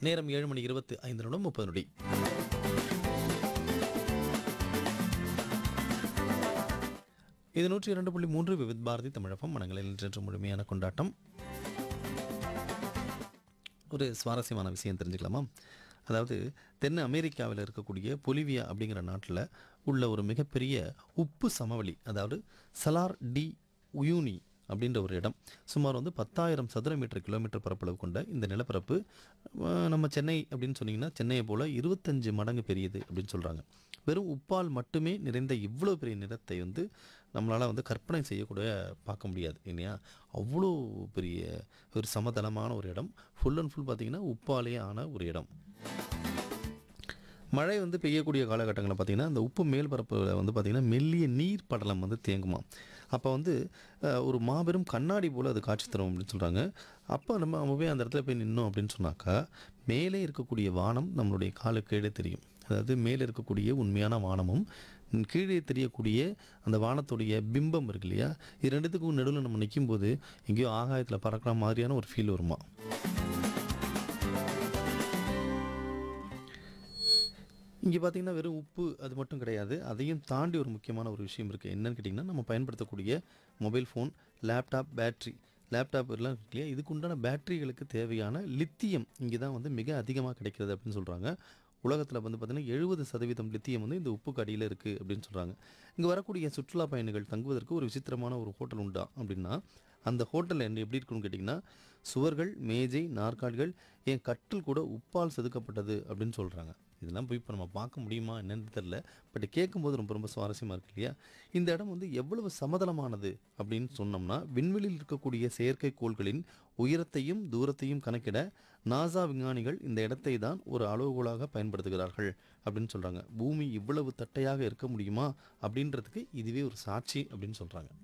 நேரம் ஏழு மணி இருபத்தி ஐந்து நிமிடம் முப்பது நொடி இது நூற்றி இரண்டு புள்ளி மூன்று விவித் பாரதி தமிழகம் மனங்களில் இன்று முழுமையான கொண்டாட்டம் ஒரு சுவாரஸ்யமான விஷயம் தெரிஞ்சுக்கலாமா அதாவது தென் அமெரிக்காவில் இருக்கக்கூடிய பொலிவியா அப்படிங்கிற நாட்டில் உள்ள ஒரு மிகப்பெரிய உப்பு சமவெளி அதாவது சலார் டி உயூனி அப்படின்ற ஒரு இடம் சுமார் வந்து பத்தாயிரம் சதுர மீட்டர் கிலோமீட்டர் பரப்பளவு கொண்ட இந்த நிலப்பரப்பு அஹ், நம்ம சென்னை அப்படின்னு சொன்னீங்கன்னா சென்னையை போல் இருபத்தஞ்சு மடங்கு பெரியது அப்படின்னு சொல்கிறாங்க வெறும் உப்பால் மட்டுமே நிறைந்த இவ்வளோ பெரிய நிலத்தை வந்து நம்மளால் வந்து கற்பனை செய்யக்கூட பார்க்க முடியாது இல்லையா அவ்வளோ பெரிய ஒரு சமதளமான ஒரு இடம் ஃபுல் அண்ட் ஃபுல் பார்த்திங்கன்னா உப்பாலே ஆன ஒரு இடம் மழை வந்து பெய்யக்கூடிய காலகட்டங்களில் பார்த்திங்கன்னா அந்த உப்பு மேல் பரப்பில் வந்து பார்த்திங்கன்னா மெல்லிய நீர் படலம் வந்து தேங்குமா அப்போ வந்து அஹ், ஒரு மாபெரும் கண்ணாடி போல் அது காட்சி தரும் அப்படின்னு சொல்கிறாங்க அப்போ நம்ம நம்ம போய் அந்த இடத்துல போய் நின்னோம் அப்படின்னு சொன்னாக்கா மேலே இருக்கக்கூடிய வானம் நம்மளுடைய காலுக்கு கீழே தெரியும் அதாவது மேலே இருக்கக்கூடிய உண்மையான வானமும் ம், கீழே தெரியக்கூடிய அந்த வானத்துடைய பிம்பம் இருக்கு இல்லையா இது ரெண்டுத்துக்கும் நடுவில் நம்ம நிற்கும்போது எங்கேயோ ஆகாயத்தில் பறக்கிற மாதிரியான ஒரு ஃபீல் வருமா இங்கே பார்த்தீங்கன்னா வெறும் உப்பு அது மட்டும் கிடையாது அதையும் தாண்டி ஒரு முக்கியமான ஒரு விஷயம் இருக்குது என்னன்னு கேட்டிங்கன்னா நம்ம பயன்படுத்தக்கூடிய mobile phone laptop battery laptop எல்லாம் இருக்கு இல்லையா இதுக்கு உண்டான பேட்டரிகளுக்கு தேவையான லித்தியம் இங்கே தான் வந்து மிக அதிகமாக கிடைக்கிறது அப்படின்னு சொல்கிறாங்க உலகத்தில் வந்து பார்த்திங்கன்னா எழுபது சதவீதம் லித்தியம் வந்து இந்த உப்புக்கு அடியில் இருக்குது அப்படின்னு சொல்கிறாங்க இங்கே வரக்கூடிய சுற்றுலா பயணிகள் தங்குவதற்கு ஒரு விசித்திரமான ஒரு ஹோட்டல் உண்டா அப்படின்னா அந்த ஹோட்டலில் என்ன எப்படி இருக்குன்னு கேட்டிங்கன்னா சுவர்கள் மேஜை நாற்காலிகள் என் கட்டில் கூட உப்பால் செதுக்கப்பட்டது அப்படின்னு சொல்கிறாங்க இதெல்லாம் போய் இப்போ நம்ம பார்க்க முடியுமா என்னன்னு தெரில பட் கேட்கும்போது ரொம்ப ரொம்ப சுவாரஸ்யமாக இருக்கு இல்லையா இந்த இடம் வந்து எவ்வளவு சமதளமானது அப்படின்னு சொன்னோம்னா விண்வெளியில் இருக்கக்கூடிய செயற்கைக்கோள்களின் உயரத்தையும் தூரத்தையும் கணக்கிட நாசா விஞ்ஞானிகள் இந்த இடத்தை தான் ஒரு அளவுகோலாக பயன்படுத்துகிறார்கள் அப்படின்னு சொல்கிறாங்க பூமி இவ்வளவு தட்டையாக இருக்க முடியுமா அப்படின்றதுக்கு இதுவே ஒரு சாட்சி அப்படின்னு சொல்கிறாங்க